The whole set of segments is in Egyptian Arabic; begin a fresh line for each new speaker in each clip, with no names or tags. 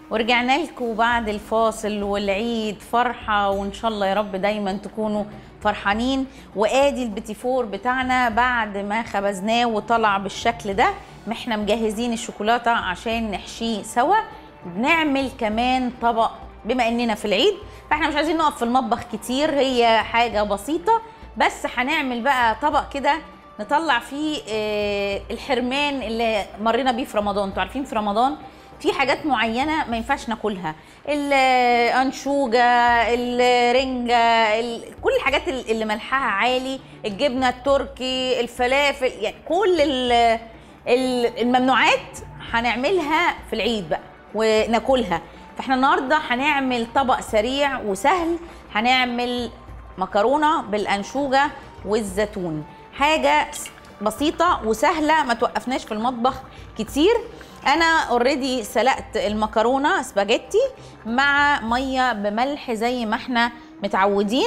ورجعنا لكم بعد الفاصل والعيد فرحة وإن شاء الله يا رب دايما تكونوا فرحانين وادي البيتي فور بتاعنا بعد ما خبزناه وطلع بالشكل ده ما احنا مجهزين الشوكولاتة عشان نحشيه سوا بنعمل كمان طبق بما اننا في العيد فاحنا مش عايزين نقف في المطبخ كتير هي حاجة بسيطة بس هنعمل بقى طبق كده نطلع فيه آه، الحرمان اللي مرينا بيه في رمضان انتوا عارفين في رمضان في حاجات معينه ما ينفعش ناكلها الانشوجه الرنجه ال- كل الحاجات ال- اللي ملحها عالي الجبنه التركي الفلافل يعني كل ال- ال- الممنوعات هنعملها في العيد بقى وناكلها فاحنا النهارده هنعمل طبق سريع وسهل هنعمل مكرونه بالانشوجه والزيتون حاجه بسيطه وسهله ما توقفناش في المطبخ كتير انا اوريدي سلقت المكرونه سباجيتي مع ميه بملح زي ما احنا متعودين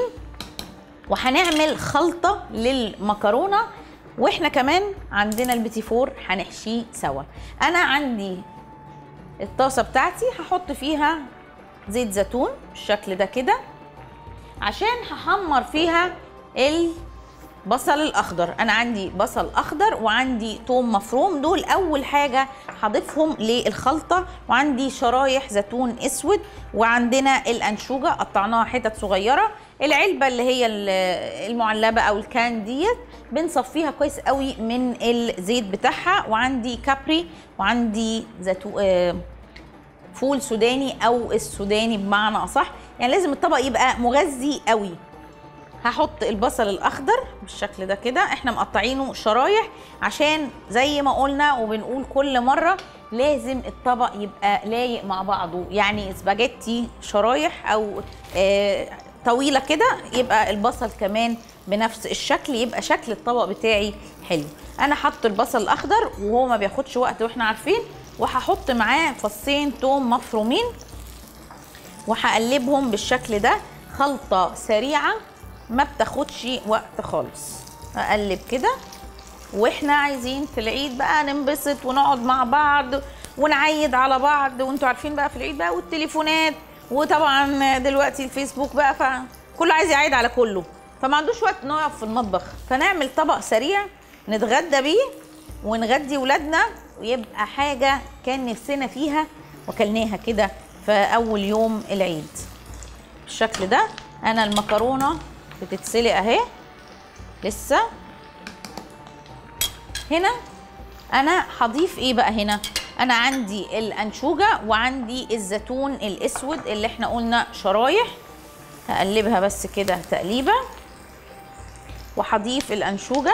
وهنعمل خلطه للمكرونه واحنا كمان عندنا البيتي فور هنحشيه سوا انا عندي الطاسه بتاعتي هحط فيها زيت زيتون بالشكل ده كده عشان هحمر فيها البصل الاخضر انا عندي بصل اخضر وعندي توم مفروم دول اول حاجه هضيفهم للخلطه وعندي شرايح زيتون اسود وعندنا الانشوجه قطعناها حتت صغيره العلبه اللي هي ال- المعلبه او الكان ديت بنصفيها كويس قوي من الزيت بتاعها وعندي كابري وعندي زيتون آه فول سوداني او السوداني بمعنى اصح يعني لازم الطبق يبقى مغذي قوي هحط البصل الاخضر بالشكل ده كده احنا مقطعينه شرايح عشان زي ما قلنا وبنقول كل مره لازم الطبق يبقى لايق مع بعضه يعني سباجيتي شرايح او آه طويله كده يبقى البصل كمان بنفس الشكل يبقى شكل الطبق بتاعي حلو انا حط البصل الاخضر وهو ما بياخدش وقت واحنا عارفين وهحط معاه فصين توم مفرومين وهقلبهم بالشكل ده خلطة سريعة ما بتاخدش وقت خالص اقلب كده واحنا عايزين في العيد بقى ننبسط ونقعد مع بعض ونعيد على بعض وانتوا عارفين بقى في العيد بقى والتليفونات وطبعا دلوقتي الفيسبوك بقى فكله عايز يعيد على كله فما عندوش وقت انه يقف في المطبخ فنعمل طبق سريع نتغدى بيه ونغدي ولادنا ويبقى حاجة كان نفسنا فيها وكلناها كده في أول يوم العيد بالشكل ده أنا المكرونة بتتسلق أهي لسه هنا أنا هضيف إيه بقى هنا أنا عندي الأنشوجة وعندي الزيتون الأسود اللي إحنا قلنا شرايح هقلبها بس كده تقليبة وهضيف الأنشوجة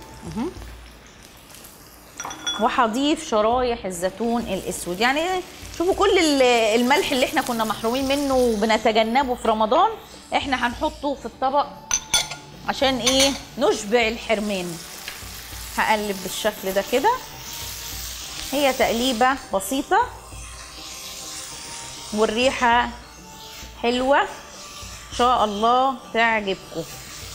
وهضيف شرايح الزيتون الاسود يعني شوفوا كل ال- الملح اللي احنا كنا محرومين منه وبنتجنبه في رمضان احنا هنحطه في الطبق عشان ايه نشبع الحرمان هقلب بالشكل ده كده هي تقليبه بسيطه والريحه حلوه ان شاء الله تعجبكم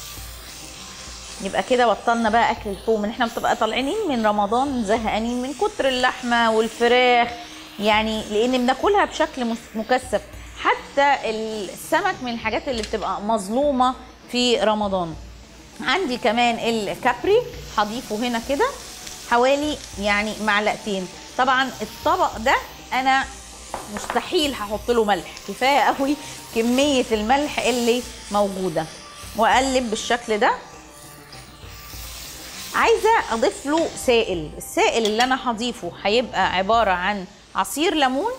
يبقى كده بطلنا بقى اكل الفوم ان احنا بتبقى طالعين من رمضان زهقانين من كتر اللحمه والفراخ يعني لان بناكلها بشكل مس- مكثف حتى السمك من الحاجات اللي بتبقى مظلومه في رمضان عندي كمان الكابري هضيفه هنا كده حوالي يعني معلقتين طبعا الطبق ده انا مستحيل هحط له ملح كفايه قوي كميه الملح اللي موجوده واقلب بالشكل ده عايزه اضيف له سائل السائل اللي انا هضيفه هيبقى عباره عن عصير ليمون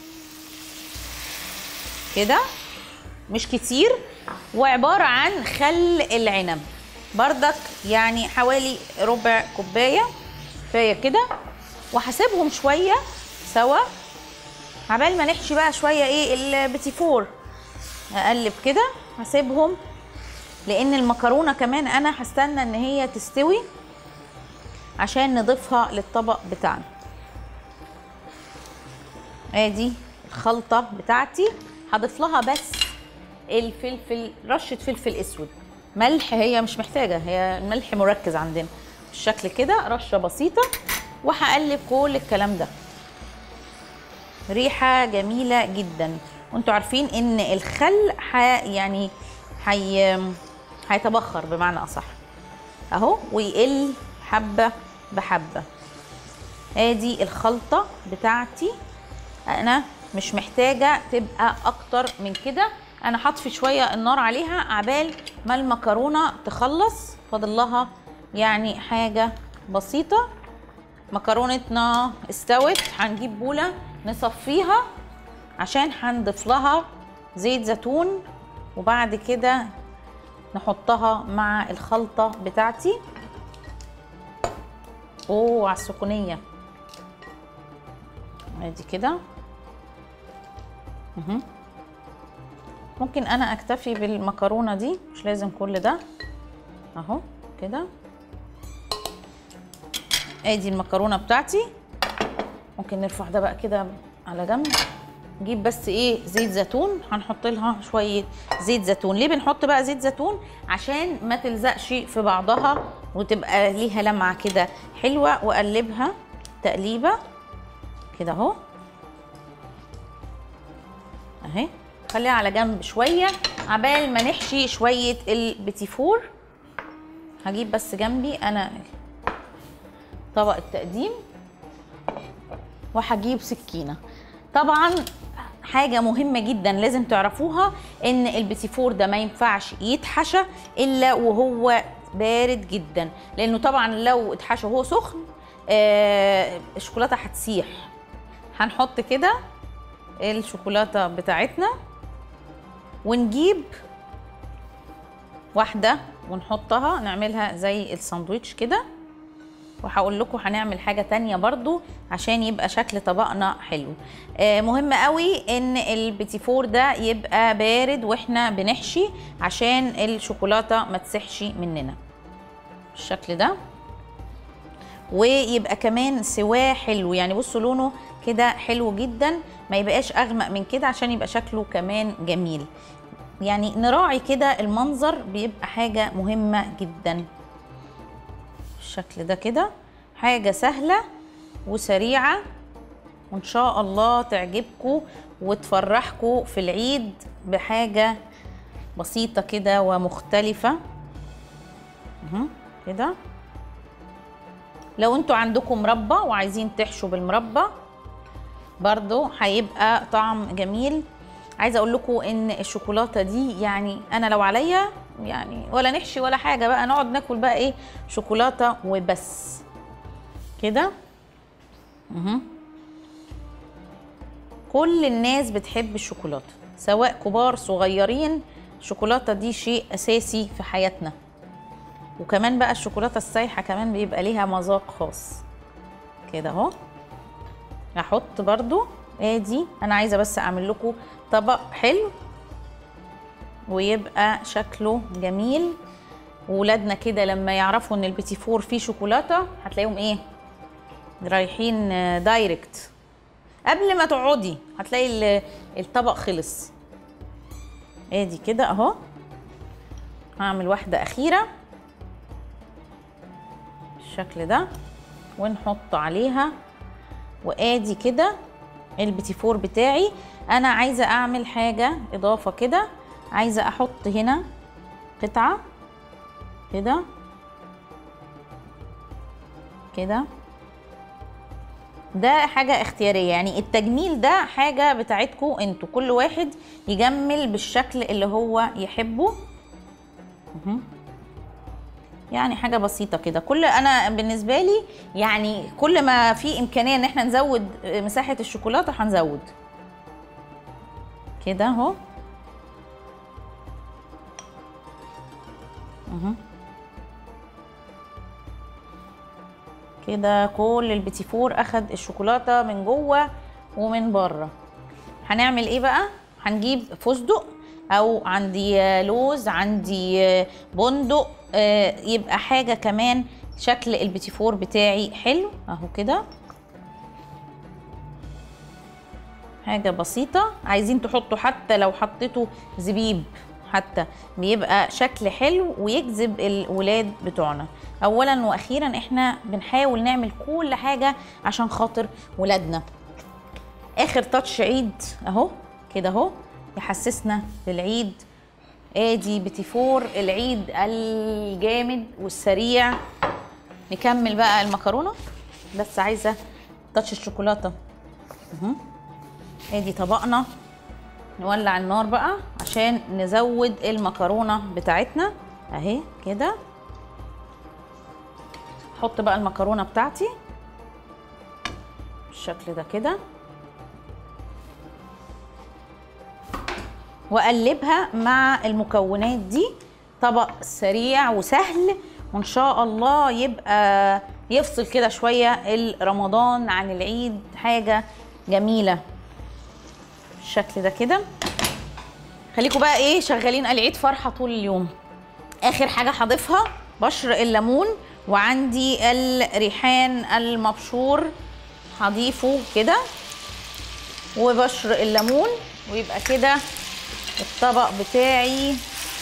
كده مش كتير وعباره عن خل العنب بردك يعني حوالي ربع كوبايه كفايه كده وهسيبهم شويه سوا عبال ما نحشي بقى شويه ايه البيتي فور اقلب كده هسيبهم لان المكرونه كمان انا هستنى ان هي تستوي عشان نضيفها للطبق بتاعنا ادي الخلطه بتاعتي هضيف لها بس الفلفل رشه فلفل اسود ملح هي مش محتاجه هي الملح مركز عندنا بالشكل كده رشه بسيطه وهقلب كل الكلام ده ريحه جميله جدا وانتوا عارفين ان الخل ح... يعني حي... هيتبخر بمعنى اصح اهو ويقل حبه بحبه ادي الخلطه بتاعتي انا مش محتاجه تبقى اكتر من كده انا هطفي شويه النار عليها عبال ما المكرونه تخلص فاضل لها يعني حاجه بسيطه مكرونتنا استوت هنجيب بوله نصفيها عشان هنضيف لها زيت زيتون وبعد كده نحطها مع الخلطه بتاعتي اوه على السخونيه ادي كده مهم. ممكن انا اكتفي بالمكرونه دي مش لازم كل ده اهو كده ادي المكرونه بتاعتي ممكن نرفع ده بقى كده على جنب نجيب بس ايه زيت زيتون هنحط لها شويه زيت زيتون ليه بنحط بقى زيت زيتون عشان ما تلزقش في بعضها وتبقى ليها لمعه كده حلوه واقلبها تقليبه كده اهو اهي خليها على جنب شويه عبال ما نحشي شويه البتيفور هجيب بس جنبي انا طبق التقديم وهجيب سكينه طبعا حاجة مهمة جدا لازم تعرفوها ان البتيفور ده ما ينفعش يتحشى الا وهو بارد جدا لانه طبعا لو اتحشى وهو سخن آه الشوكولاتة هتسيح هنحط كده الشوكولاتة بتاعتنا ونجيب واحدة ونحطها نعملها زي الساندويتش كده وهقول لكم هنعمل حاجه تانية برضو عشان يبقى شكل طبقنا حلو آه مهم قوي ان البيتيفور ده يبقى بارد واحنا بنحشي عشان الشوكولاته ما تسحش مننا بالشكل ده ويبقى كمان سواه حلو يعني بصوا لونه كده حلو جدا ما يبقاش اغمق من كده عشان يبقى شكله كمان جميل يعني نراعي كده المنظر بيبقى حاجه مهمه جدا بالشكل ده كده حاجة سهلة وسريعة وإن شاء الله تعجبكم وتفرحكم في العيد بحاجة بسيطة كده ومختلفة اهو كده لو انتوا عندكم مربى وعايزين تحشوا بالمربى برضو هيبقى طعم جميل عايزه اقول لكم ان الشوكولاته دي يعني انا لو عليا يعني ولا نحشي ولا حاجه بقى نقعد ناكل بقى ايه شوكولاته وبس كده اهو كل الناس بتحب الشوكولاته سواء كبار صغيرين الشوكولاته دي شيء اساسي في حياتنا وكمان بقى الشوكولاته السايحه كمان بيبقى ليها مذاق خاص كده اهو هحط برضو ادي انا عايزه بس اعمل لكم طبق حلو ويبقى شكله جميل وولادنا كده لما يعرفوا ان البيتي فور فيه شوكولاته هتلاقيهم ايه رايحين دايركت قبل ما تقعدي هتلاقي الطبق خلص ادي كده اهو هعمل واحده اخيره بالشكل ده ونحط عليها وادي كده البيتي فور بتاعي انا عايزه اعمل حاجه اضافه كده عايزه احط هنا قطعه كده كده ده حاجة اختيارية يعني التجميل ده حاجة بتاعتكم انتوا كل واحد يجمل بالشكل اللي هو يحبه يعني حاجة بسيطة كده كل انا بالنسبة لي يعني كل ما في امكانية ان احنا نزود مساحة الشوكولاتة هنزود كده اهو اهو كده كل البيتي فور اخد الشوكولاته من جوه ومن بره هنعمل ايه بقى هنجيب فستق او عندي لوز عندي بندق يبقى حاجه كمان شكل البيتي فور بتاعي حلو اهو كده حاجه بسيطه عايزين تحطوا حتى لو حطيتوا زبيب حتى بيبقى شكل حلو ويجذب الولاد بتوعنا اولا واخيرا احنا بنحاول نعمل كل حاجه عشان خاطر ولادنا اخر تاتش عيد اهو كده اهو يحسسنا بالعيد ادي بيتي فور العيد الجامد والسريع نكمل بقى المكرونه بس عايزه تاتش الشوكولاته اهو ادي طبقنا نولع النار بقى عشان نزود المكرونه بتاعتنا اهي كده احط بقى المكرونه بتاعتي بالشكل ده كده واقلبها مع المكونات دي طبق سريع وسهل وان شاء الله يبقى يفصل كده شويه رمضان عن العيد حاجه جميله بالشكل ده كده خليكم بقى ايه شغالين العيد فرحه طول اليوم اخر حاجه هضيفها بشر الليمون وعندي الريحان المبشور هضيفه كده وبشر الليمون ويبقى كده الطبق بتاعي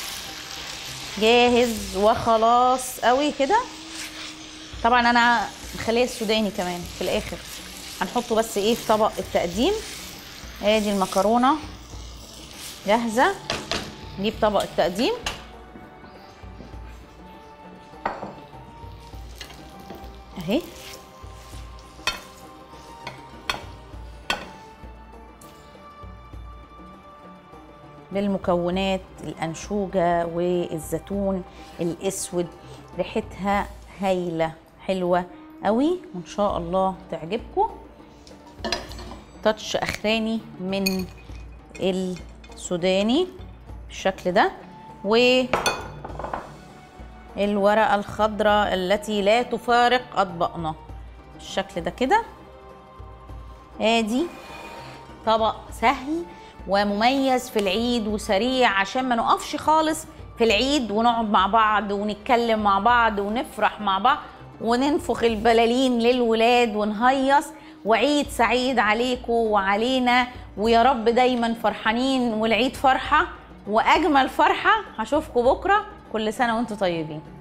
جاهز وخلاص قوي كده طبعا انا مخليه السوداني كمان في الاخر هنحطه بس ايه في طبق التقديم ادي المكرونه جاهزه نجيب طبق التقديم اهي بالمكونات الأنشوجة والزيتون الأسود ريحتها هايلة حلوة قوي وإن شاء الله تعجبكم تاتش أخراني من السوداني بالشكل ده والورقة الخضراء التي لا تفارق أطباقنا بالشكل ده كده ادي طبق سهل ومميز في العيد وسريع عشان ما نقفش خالص في العيد ونقعد مع بعض ونتكلم مع بعض ونفرح مع بعض وننفخ البلالين للولاد ونهيص وعيد سعيد عليكم وعلينا ويا رب دايما فرحانين والعيد فرحة وأجمل فرحة هشوفكم بكرة كل سنة وانتم طيبين